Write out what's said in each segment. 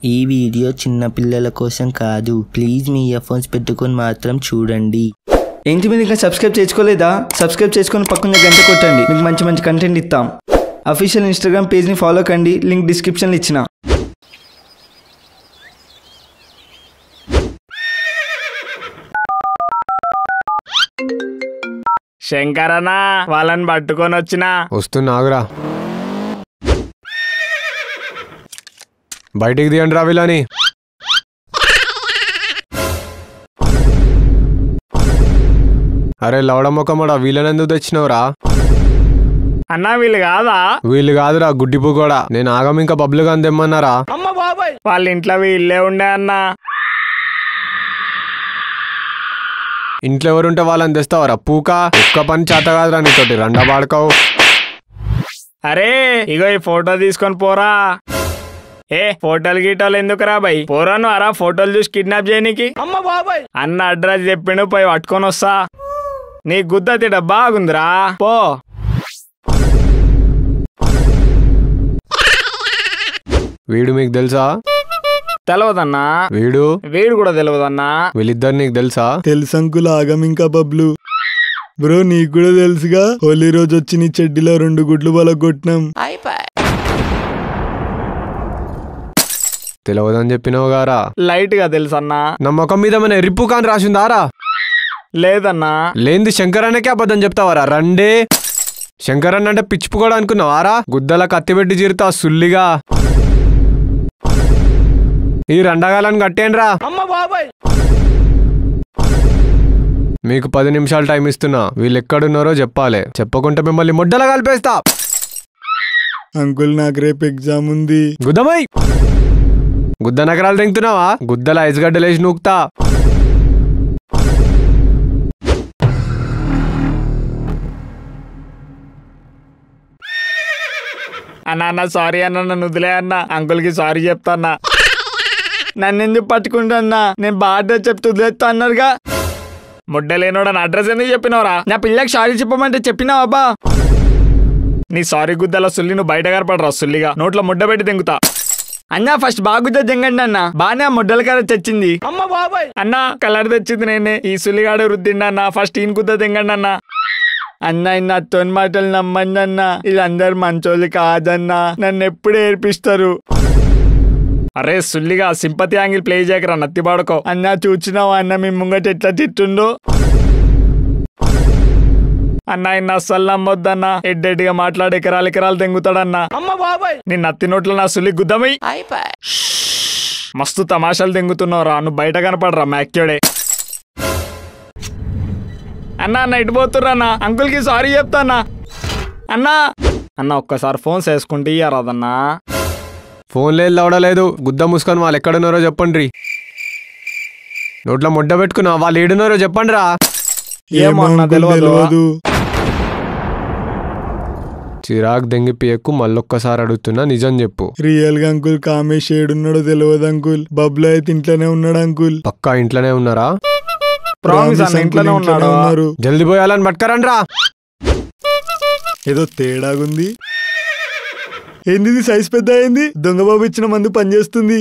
ఈ వీడియో చిన్న పిల్లల కోసం కాదు ప్లీజ్ మీ ఇయర్ఫోన్స్ పెట్టుకొని మాత్రం చూడండి ఏంటి మీరు ఇంకా సబ్స్క్రైబ్ చేసుకోలేదా సబ్స్క్రైబ్ చేసుకొని పక్కన గంట కొట్టండి మీకు మంచి మంచి కంటెంట్ ఇస్తాం అఫీషియల్ ఇన్స్టాగ్రామ్ పేజ్ని ఫాలో కండి లింక్ డిస్క్రిప్షన్లో ఇచ్చిన శంకరనా వాళ్ళని పట్టుకొని వచ్చినా వస్తున్నాగురా బయటికి తీయండి రా వీళ్ళని అరే లవడమ్మకమ్మడా వీళ్ళని ఎందుకు తెచ్చినావురా అన్నా వీళ్ళు కాదా వీళ్ళు కాదురా గుడ్డిపు కూడా నేను ఆగం ఇంకా బబ్బులు కానీ తెమ్మన్నారా వాళ్ళ ఇంట్లో వీళ్ళే ఉండే అన్నా ఇంట్లో ఎవరుంటే వాళ్ళని తెస్తావరా పూక ఒక్క పని చేత కాదురా నీతోటి రెండా పాడకావు అరే ఇగో ఈ ఫోటో తీసుకొని పోరా ఏ ఫోటోలు గీటోలు ఎందుకురా బై పోరాను అరా ఫోటోలు చూసి కిడ్నాప్ చేయనీకి అన్న అడ్రస్ చెప్పిండు పోయి పట్టుకొని వస్తా నీ గుద్ద తిట బాగుందిరా పో వీడు మీకు తెలుసా తెలియదన్నా వీడు వీడు కూడా తెలియదన్నా వీళ్ళిద్దరు నీకు తెలుసా తెలుసు అంకుల్ ఆగం ఇంకా బబ్లు బ్రో నీకు కూడా తెలుసుగా హోలీ రోజు వచ్చి నీ చెడ్డీలో రెండు గుడ్లు బలగొట్టినాం తెలియదని చెప్పినావు గారా లైట్ గా తెలుసన్నా నా ముఖం మీద మన రిప్పు కాని రాసిందారా లేదన్నా లేంది శంకరన్నకే అబద్ధం చెప్తావారా రండే శంకరన్న అంటే పిచ్చిపు కూడా అనుకున్నావారా గుద్దల కత్తి పెట్టి జీరుతా సుల్లిగా ఈ రెండగాలని కట్టేయండిరా మీకు పది నిమిషాలు టైం ఇస్తున్నా వీళ్ళు ఎక్కడున్నారో చెప్పాలి చెప్పకుంటే మిమ్మల్ని ముడ్డలా కలిపేస్తా అంకుల్ నాకు రేపు ఎగ్జామ్ ఉంది గుద్దమై గుద్ద నగరాలు తెంగుతున్నావా గుద్దల ఐసుగడ్డలేసి నూకుతా అన్న అన్న సారీ అన్న నన్ను వదిలే అన్న అంకుల్ కి సారీ చెప్తాన్నా నన్ను ఎందుకు పట్టుకుంటున్నా నేను బాగా చెప్తూ వదిలేస్తా అన్నారుగా ముడ్డలేనోడా నా అడ్రస్ ఎందుకు చెప్పినవరా నా పిల్లకి సారీ చెప్పమంటే చెప్పినావా అబ్బా నీ సారీ గుద్దల సుల్లి నువ్వు బయట కనపడరా సుల్లిగా నోట్లో ముడ్డ పెట్టి తెంగుతా అన్నా ఫస్ట్ బాగా గుద్ద తెంగండి అన్న బాగానే ఆ ముడ్డల కలర్ తెచ్చింది అన్న కలర్ తెచ్చింది నేనే ఈ సుల్లిగాడు రుద్దిండి అన్న ఫస్ట్ ఈయన గుద్ద తెంగండి అన్న అన్న నా తోని మాటలు నమ్మండి అన్న వీళ్ళందరు మంచోళ్ళు కాదన్నా నన్ను ఎప్పుడు ఏర్పిస్తారు అరే సుల్లిగా సింపతి యాంగిల్ ప్లే చేయకరా నత్తి పాడుకో అన్న చూచినావా అన్న మీ ముంగట ఎట్లా తిట్టుండో అన్న ఆయన అస్సలు నమ్మొద్దన్న ఎడ్డెడ్డిగా మాట్లాడి ఎకరాలు ఎకరాలు తెంగుతాడన్న నీ నత్తి నోట్లో నా సుల్లి గుద్దమై మస్తు తమాషాలు తెంగుతున్నావురా నువ్వు బయట కనపడరా మ్యాక్యోడే అన్నా అన్న ఇటు పోతుర్రా అన్న అంకుల్ కి సారీ చెప్తాన్నా అన్నా అన్న ఒక్కసారి ఫోన్ చేసుకుంటే ఇయ్యరాదన్నా ఫోన్ లేదు లవడలేదు గుద్ద మూసుకొని వాళ్ళు ఎక్కడున్నారో చెప్పండి నోట్లో ముడ్డ పెట్టుకున్నా వాళ్ళు ఏడున్నారో చెప్పండి రా ఏమో అన్న అంకుల్ తెలియదు తెలియదు చిరాకు దెంగి పియకు మళ్ళొక్కసారి అడుగుతున్నా నిజం చెప్పు రియల్ గా అంకుల్ కామేష్ ఏడున్నాడో తెలియదు అంకుల్ బబ్లు అయితే ఇంట్లోనే ఉన్నాడు అంకుల్ పక్కా ఇంట్లోనే ఉన్నారా ప్రామిస్ అన్న అంకుల్ ఇంట్లోనే ఉన్నాడు ఉన్నారు జల్దీ పోయాలని పట్టుకరండి రా ఏదో తేడాగుంది ఏంది ఇది సైజ్ పెద్ద అయింది దొంగ బాబు ఇచ్చిన మందు పనిచేస్తుంది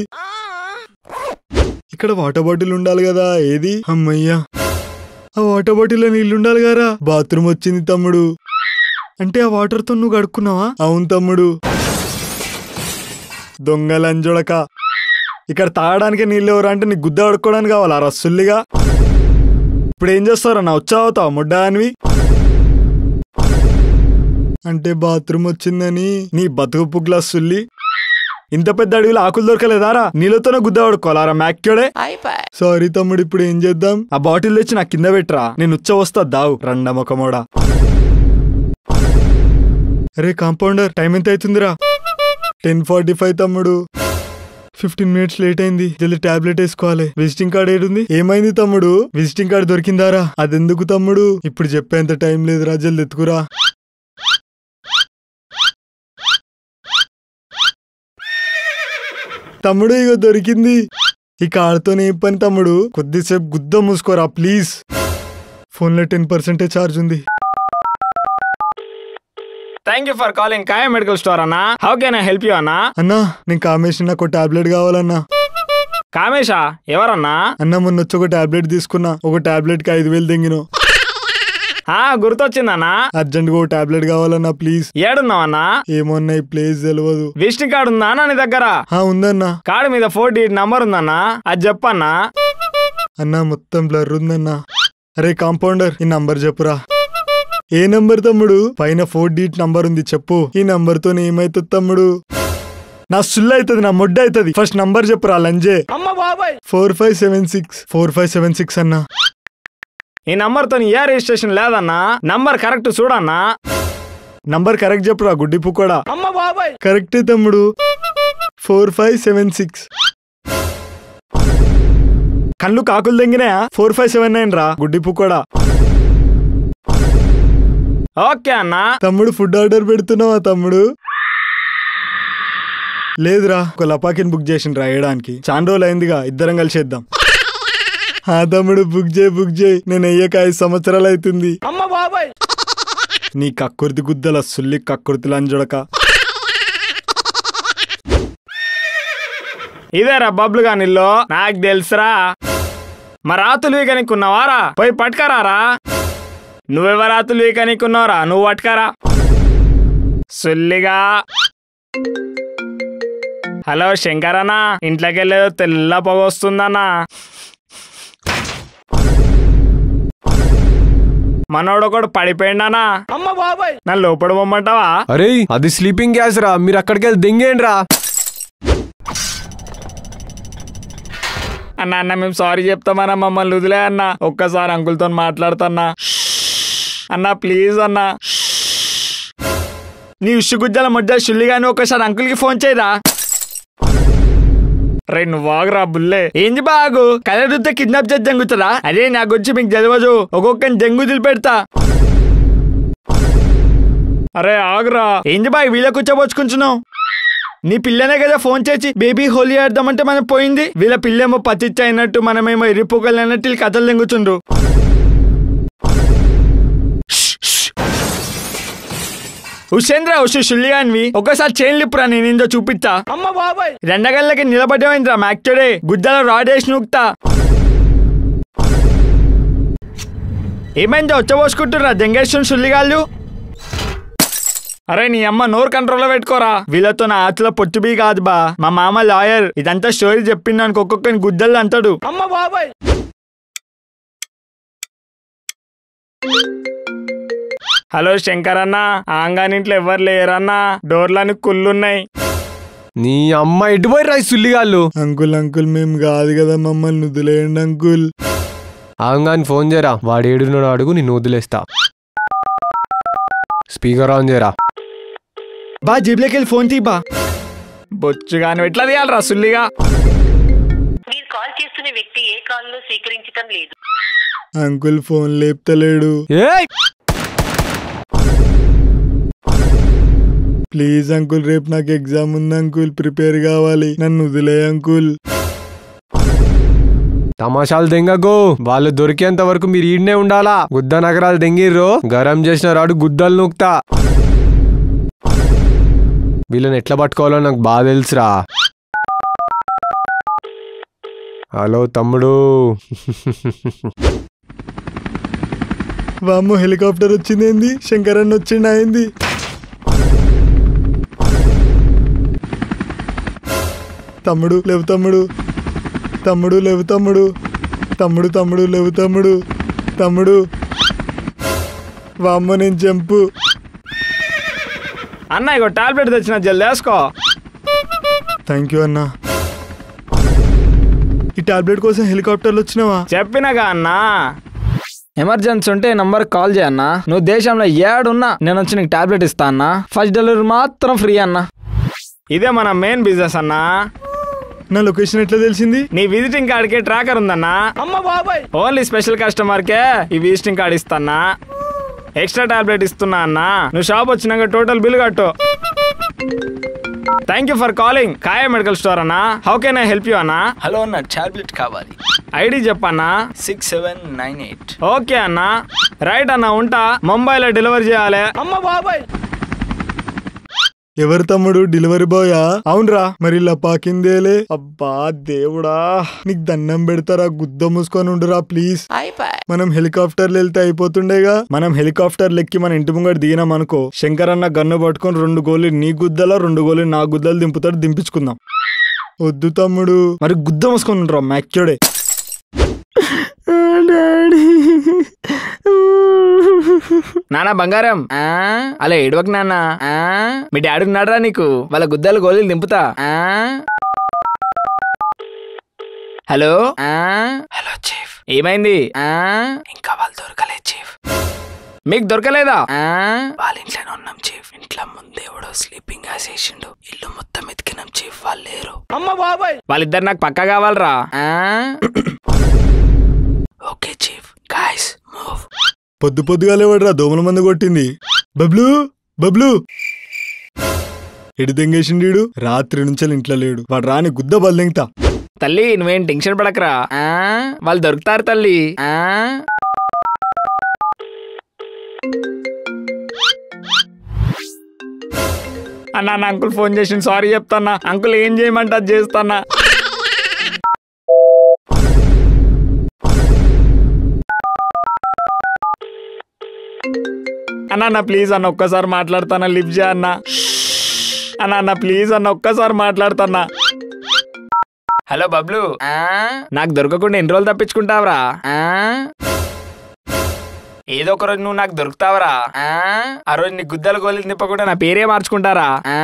ఇక్కడ వాటర్ బాటిల్ ఉండాలి కదా ఏది అమ్మయ్యా ఆ వాటర్ బాటిల్లో నీళ్ళు ఉండాలి కదా బాత్రూమ్ వచ్చింది తమ్ముడు అంటే ఆ వాటర్ తో నువ్వు కడుక్కున్నావా అవును తమ్ముడు దొంగ లంజొడక ఇక్కడ తాగడానికి నీళ్ళు ఎవరు అంటే నీ గుద్ద కడుక్కోవడానికి కావాలా రస్సుల్లిగా ఇప్పుడు ఏం చేస్తారా నా వచ్చావుతావు ముడ్డా అనివి అంటే బాత్రూమ్ వచ్చిందని నీ బతుకు పుగ్లా సుల్లి ఇంత పెద్ద అడవిలో ఆకులు దొరకలేదారా నీళ్ళతోనే గుద్ద పడుకోవాలారా మ్యాక్యోడే సారీ తమ్ముడు ఇప్పుడు ఏం చేద్దాం ఆ బాటిల్ తెచ్చి నా కింద పెట్టరా నేను ఉచ్చ వస్తా దావు రండ మొకమోడా అరే కాంపౌండర్ టైం ఎంత అవుతుందిరా టెన్ ఫార్టీ ఫైవ్ తమ్ముడు ఫిఫ్టీన్ మినిట్స్ లేట్ అయింది జల్ది టాబ్లెట్ వేసుకోవాలి విజిటింగ్ కార్డ్ ఏడుంది ఏమైంది తమ్ముడు విజిటింగ్ కార్డ్ దొరికిందారా అదెందుకు తమ్ముడు ఇప్పుడు చెప్పేంత టైం లేదురా జల్ది ఎత్తుకురా తమ్ముడు ఇగో దొరికింది ఈ కార్డ్తోనే ఏ పని తమ్ముడు కొద్దిసేపు గుద్ద మూసుకోరా ప్లీజ్ ఫోన్లో టెన్ పర్సెంటే ఛార్జ్ ఉంది థ్యాంక్ యూ ఫర్ కాలింగ్ కాయ మెడికల్ స్టోర్ అన్నా how can I help you అన్నా అన్నా నేను కామేసి నాకు టాబ్లెట్ కావాలన్నా కామేశా ఎవరన్నా అన్న మొన్న వచ్చి ఒక టాబ్లెట్ తీసుకున్నా ఒక టాబ్లెట్ కి ఐదు వేలు తెంగిను ఆ గుర్తొచ్చిందన్నా అర్జెంట్ గా ఒక టాబ్లెట్ కావాలన్నా ప్లీజ్ ఏడున్నావన్నా ఏమన్నా ఈ ప్లేస్ తెలియదు విజిటింగ్ కార్డు ఉందా అన్న నీ దగ్గర ఆ ఉందన్నా కార్డు మీద ఫోర్ డీట్ నంబర్ ఉందన్నా అది చెప్పన్నా అన్నా మొత్తం బ్లర్ ఉందన్నా అరే కాంపౌండర్ ఈ నంబర్ చెప్పురా ఏ నంబర్ తమ్ముడు పైన ఫోర్ డీట్ నంబర్ ఉంది చెప్పు ఈ నంబర్ తో ఏమైతుంది తమ్ముడు నా సుల్ అవుతుంది నా మొడ్డ అవుతుంది ఫస్ట్ నంబర్ చెప్పురా లంజే అమ్మ బాబాయ్ four five seven six four five seven six అన్నా ఈ నంబర్ తో ఏ రిజిస్ట్రేషన్ లేదన్నా నంబర్ కరెక్ట్ చూడన్నా నంబర్ కరెక్ట్ చెప్పురా గుడ్డి పుక్కోడా అమ్మ బాబాయ్ కరెక్టే తమ్ముడు ఫోర్ ఫైవ్ సెవెన్ సిక్స్ కళ్ళు కాకులు తెంగినాయా ఫోర్ ఫైవ్ సెవెన్ నైన్ రా గుడ్డి పుక్కోడా ఓకే అన్నా తమ్ముడు ఫుడ్ ఆర్డర్ పెడుతున్నావా తమ్ముడు లేదురా ఒక లపాకిని బుక్ చేసిండ్రా వేయడానికి చాలా రోజులు అయిందిగా ఇద్దరం కలిసేద్దాం ఆ తమ్ముడు బుక్ చేయి బుక్ చేయి నేను అయ్యాక ఐదు సంవత్సరాలు అవుతుంది అమ్మ బాబాయ్ నీ కక్కుర్తి గుద్దల సుల్లి కక్కుర్తి లంజొడక ఇదేరా బబ్లు గానిల్లో నాకు తెలుసురా మరి రాతులు వీకనిక్కున్నావారా పోయి పట్టుకరారా నువ్వెవరు రాతులు వీకనిక్కున్నావురా నువ్వు పట్టుకరా సుల్లిగా హలో శంకరన్నా ఇంట్లోకి వెళ్ళేదో తెల్ల పొగ వస్తుందన్నా మనోడు ఒకడు పడిపోయిండనా అమ్మ బాబాయ్ నన్ను లోపల పొమ్మంటావా అరే అది స్లీపింగ్ గ్యాస్ రా మీరు అక్కడికి వెళ్ళి దెంగేండి రా అన్న అన్న మేము సారీ చెప్తామన్నా మమ్మల్ని వదిలే అన్న ఒక్కసారి అంకుల్తో మాట్లాడుతున్నా అన్న ప్లీజ్ అన్న నీ ఉష్గుజ్జల మధ్య షుల్లిగాని ఒక్కసారి అంకుల్కి ఫోన్ చేయరా రే నువ్వు ఆగురా బుల్లే ఏంది బాగు కలరుద్ద కిడ్నాప్ చేసి జంగుతుందా అదే నా గురించి మీకు తెలియదు ఒక్కొక్కని జంగు పెడతా అరే ఆగురా ఏంది బాయ్ వీళ్ళ కూర్చోబోచుకుంటున్నావు నీ పిల్లనే కదా ఫోన్ చేసి బేబీ హోలీ ఆడదామంటే మనం పోయింది వీళ్ళ పిల్లేమో పచ్చిచ్చి అయినట్టు మనమేమో ఇరిపోగలు అన్నట్టు వీళ్ళు కథలు తెంగుతుండ్రు ఉషేంద్ర ఉషు షుల్లిగాన్వి ఒకసారి చైన్ లిప్పురా నేను ఇందో చూపిస్తా అమ్మ బాబాయ్ రెండగళ్ళకి నిలబడమైందిరా మ్యాక్చుడే గుద్దల రాడేసి నూక్తా ఏమైందో వచ్చబోసుకుంటుర్రా జంగేశ్వరం షుల్లిగాళ్ళు అరే నీ అమ్మ నోరు కంట్రోల్లో పెట్టుకోరా వీళ్ళతో నా ఆతుల పొట్టుబీ కాదు బా మా మామ లాయర్ ఇదంతా స్టోరీ చెప్పింది అనుకో ఒక్కొక్కని గుద్దలు అంటాడు అమ్మ బాబాయ్ హలో శంకర్ అన్న ఆంగానింట్లో ఎవరు లేరన్నా డోర్లని కుళ్ళున్నాయి నీ అమ్మ ఎటు పోయి రా ఈ సుల్లిగాళ్ళు అంకుల్ అంకుల్ మేము కాదు కదా మమ్మల్ని వదిలేయండి అంకుల్ ఆంగాని ఫోన్ చేయరా వాడు ఏడున్నాడు అడుగు నేను వదిలేస్తా స్పీకర్ ఆన్ చేయరా బా జిబ్లోకి వెళ్ళి ఫోన్ తీ బా బొచ్చుగాను ఎట్లా తీయాలరా సుల్లిగా మీరు కాల్ చేస్తున్న వ్యక్తి ఏ కాల్లో స్వీకరించటం లేదు అంకుల్ ఫోన్ లేపుతలేడు ఏయ్ ప్లీజ్ అంకుల్ రేపు నాకు ఎగ్జామ్ ఉంది అంకుల్ ప్రిపేర్ కావాలి నన్ను వదిలే అంకుల్ తమాషాలు దెంగకు వాళ్ళు దొరికేంత వరకు మీరు ఈడనే ఉండాలా గుద్ద నగరాలు దెంగిర్రో గరం చేసిన రాడు గుద్దలు నూక్తా వీళ్ళని ఎట్లా పట్టుకోవాలో నాకు బాగా తెలుసురా హలో తమ్ముడు వామ్మో హెలికాప్టర్ వచ్చింది ఏంది శంకరన్న వచ్చిండు అయింది తమ్ముడు లేవు తమ్ముడు తమ్ముడు లేవు తమ్ముడు తమ్ముడు తమ్ముడు లేవు తమ్ముడు తమ్ముడు వామ్మో నేను జంపు అన్న ఇగో టాబ్లెట్ తెచ్చిన జల్ది వేసుకో థ్యాంక్ యూ అన్నా ఈ టాబ్లెట్ కోసం హెలికాప్టర్లు వచ్చినావా చెప్పినగా అన్నా ఎమర్జెన్సీ ఉంటే నంబర్ కాల్ చేయన్నా నువ్వు దేశంలో ఏడున్నా నేను వచ్చి నీకు టాబ్లెట్ ఇస్తా అన్నా ఫస్ట్ డెలివరీ మాత్రం ఫ్రీ అన్నా ఇదే మన మెయిన్ బిజినెస్ అన్నా నా లొకేషన్ ఎట్లా తెలిసింది నీ విజిటింగ్ కార్డ్కి ట్రాకర్ ఉందన్నా అమ్మ బాబాయ్ ఓన్లీ స్పెషల్ కస్టమర్కే ఈ విజిటింగ్ కార్డ్ ఇస్తానా ఎక్స్ట్రా టాబ్లెట్ ఇస్తున్నా అన్నా నువ్వు షాప్ వచ్చినాక టోటల్ బిల్ కట్టు థ్యాంక్ యూ ఫర్ కాలింగ్ కాయ మెడికల్ స్టోర్ అన్నా how can I help you అన్నా హలో అన్న టాబ్లెట్ కావాలి ఐడి చెప్పన్నా six seven nine eight okay అన్నా రైట్ అన్నా ఉంటా ముంబైలో డెలివరీ చేయాలి అమ్మ బాబాయ్ ఎవరు తమ్ముడు డెలివరీ బాయా అవునరా మరి ఇలా పాకిందేలే అబ్బా దేవుడా నీకు దండం పెడతారా గుద్ద మూసుకొని ఉండురా ప్లీజ్ మనం హెలికాప్టర్లు వెళ్తే అయిపోతుండేగా మనం హెలికాప్టర్ లెక్కి మన ఇంటి ముంగట దిగినాం అనుకో శంకర్ అన్న గన్ను పట్టుకొని రెండు గోళ్ళు నీ గుద్దల రెండు గోళ్ళు నా గుద్దలు దింపుతాడు దింపించుకుందాం వద్దు తమ్ముడు మరి గుద్ద మూసుకొని ఉండరా మ్యాక్యుడే నానా బంగారం ఆ అలా ఏడవకు నాన్న ఆ మీ డాడీ ఉన్నాడరా నీకు వాళ్ళ గుద్దలు గోళీలు దింపుతా ఆ హలో ఆ హలో చీఫ్ ఏమైంది ఆ ఇంకా వాళ్ళు దొరకలేదు చీఫ్ మీకు దొరకలేదా ఆ వాళ్ళ ఇంట్లోనే ఉన్నాం చీఫ్ ఇంట్లో ముందు ఎవడో స్లీపింగ్ వేసేసిండు ఇల్లు మొత్తం ఎతికినాం చీఫ్ వాళ్ళు లేరు అమ్మ బాబాయ్ వాళ్ళిద్దరు నాకు పక్క కావాలరా ఆ ఓకే చీఫ్ గాయస్ మూవ్ పొద్దు పొద్దుగా లేవడరా దోమల మంది కొట్టింది బబ్లు బబ్లు ఎడి దెంగేసిండీడు రాత్రి నుంచి ఇంట్లో లేడు వాడు రాని గుద్ద బల్లెంగుతా తల్లి నువ్వేం టెన్షన్ పడకరా ఆ వాళ్ళు దొరుకుతారు తల్లి ఆ అన్నా నా అంకుల్ ఫోన్ చేసి సారీ చెప్తాన్నా అంకుల్ ఏం చేయమంటే అది చేస్తానా అన్న అన్న ప్లీజ్ అన్న ఒక్కసారి మాట్లాడతానా లిఫ్ట్ చేయ అన్న అన్న అన్న ప్లీజ్ అన్న ఒక్కసారి మాట్లాడతానా హలో బబ్లు నాకు దొరకకుండా ఎన్ని రోజులు తప్పించుకుంటావరా ఆ? ఏదో ఒక రోజు నువ్వు నాకు దొరుకుతావరా ఆ? ఆ రోజు నీ గుద్దల గోళీలు నిప్పకుండా నా పేరే మార్చుకుంటారా ఆ?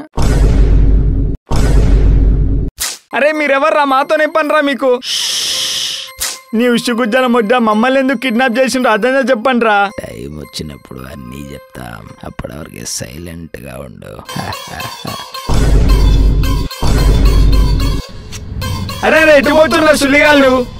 అరే మీరెవర్రా మాతో నిప్పనరా మీకు నీ ఉష్టి గుజ్జల ముద్ద మమ్మల్ని ఎందుకు కిడ్నాప్ చేసిండ్రు అదనే చెప్పండి రా టైం వచ్చినప్పుడు అన్నీ చెప్తాం అప్పటివరకు సైలెంట్గా ఉండు అరే రే ఎటు పోతున్నా సుల్లిగాళ్ళు